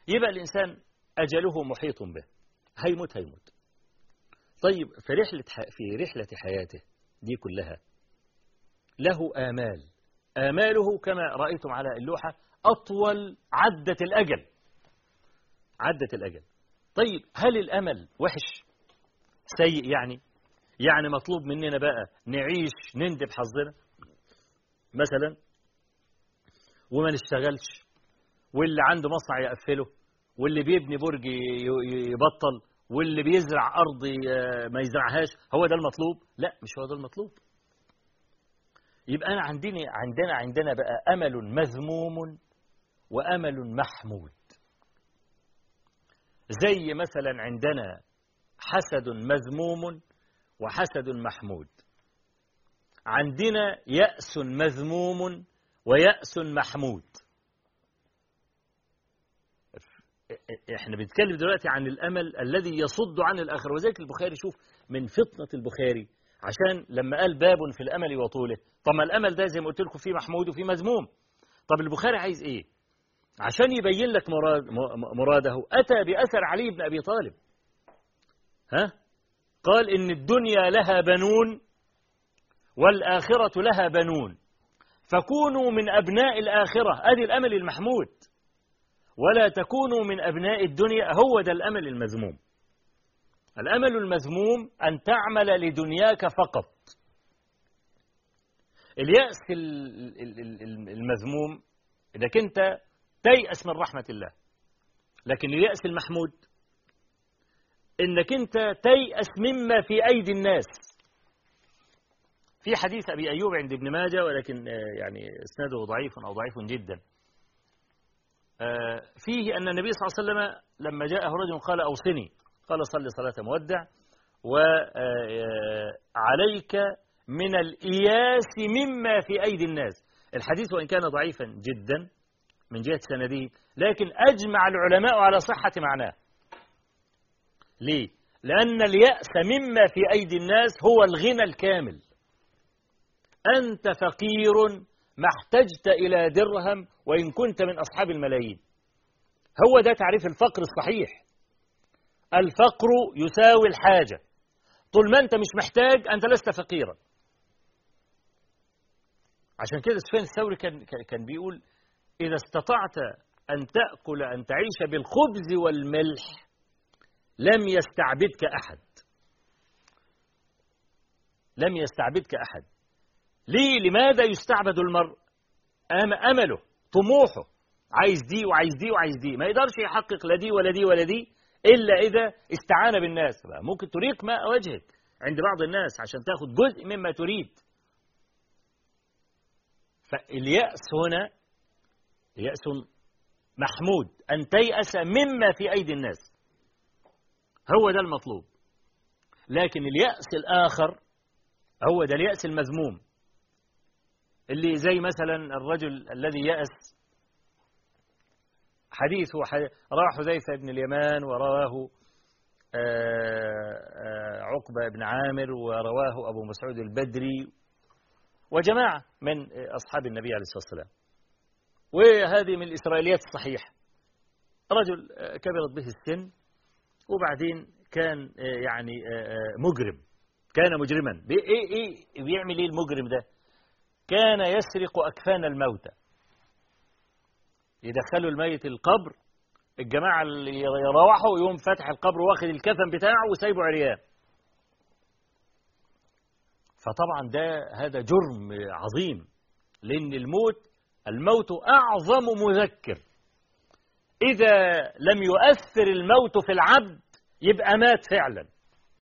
يبقى الإنسان أجله محيط به هيموت هيموت طيب في رحلة في رحلة حياته دي كلها له آمال آماله كما رأيتم على اللوحة أطول عدة الأجل عدة الأجل طيب هل الأمل وحش سيء يعني يعني مطلوب مننا بقى نعيش نندب حظنا مثلا وما نشتغلش واللي عنده مصنع يقفله واللي بيبني برج يبطل واللي بيزرع أرض ما يزرعهاش هو ده المطلوب لا مش هو ده المطلوب يبقى أنا عندنا عندنا عندنا بقى أمل مذموم وأمل محمود زي مثلا عندنا حسد مذموم وحسد محمود عندنا يأس مذموم ويأس محمود احنا بنتكلم دلوقتي عن الأمل الذي يصد عن الآخر وذلك البخاري شوف من فطنة البخاري عشان لما قال باب في الأمل وطوله طب ما الأمل ده زي ما قلت لكم فيه محمود وفيه مذموم طب البخاري عايز ايه عشان يبين لك مراد مراده أتى بأثر علي بن أبي طالب ها قال إن الدنيا لها بنون والآخرة لها بنون فكونوا من أبناء الآخرة أدي الأمل المحمود ولا تكونوا من أبناء الدنيا هو ده الأمل المذموم الأمل المذموم أن تعمل لدنياك فقط اليأس المذموم إنك أنت تيأس من رحمة الله لكن اليأس المحمود إنك أنت تيأس مما في أيدي الناس في حديث أبي أيوب عند ابن ماجه ولكن يعني اسناده ضعيف أو ضعيف جدا فيه أن النبي صلى الله عليه وسلم لما جاءه رجل قال أوصني قال صلي صلاة مودع وعليك من الإياس مما في أيدي الناس الحديث وإن كان ضعيفا جدا من جهة سنده لكن أجمع العلماء على صحة معناه ليه؟ لأن اليأس مما في أيدي الناس هو الغنى الكامل أنت فقير ما احتجت إلى درهم وإن كنت من أصحاب الملايين هو ده تعريف الفقر الصحيح الفقر يساوي الحاجة طول ما أنت مش محتاج أنت لست فقيرا عشان كده سفيان الثوري كان, كان بيقول إذا استطعت أن تأكل أن تعيش بالخبز والملح لم يستعبدك أحد لم يستعبدك أحد ليه لماذا يستعبد المرء أمله طموحه عايز دي وعايز دي وعايز دي ما يقدرش يحقق لا دي ولا دي ولا دي إلا إذا استعان بالناس بقى ممكن تريق ماء وجهك عند بعض الناس عشان تاخد جزء مما تريد فاليأس هنا يأس محمود أن تيأس مما في أيدي الناس هو ده المطلوب لكن اليأس الآخر هو ده اليأس المذموم اللي زي مثلا الرجل الذي يأس حديثه رواه حذيفة بن اليمان ورواه عقبة بن عامر ورواه أبو مسعود البدري وجماعة من أصحاب النبي عليه الصلاة والسلام وهذه من الإسرائيليات الصحيحة رجل كبرت به السن وبعدين كان يعني مجرم كان مجرما إيه إيه بيعمل إيه المجرم ده كان يسرق أكفان الموتى يدخلوا الميت القبر الجماعة اللي يروحوا يوم فتح القبر واخد الكفن بتاعه وسايبه عريان فطبعا ده هذا جرم عظيم لأن الموت الموت أعظم مذكر إذا لم يؤثر الموت في العبد يبقى مات فعلا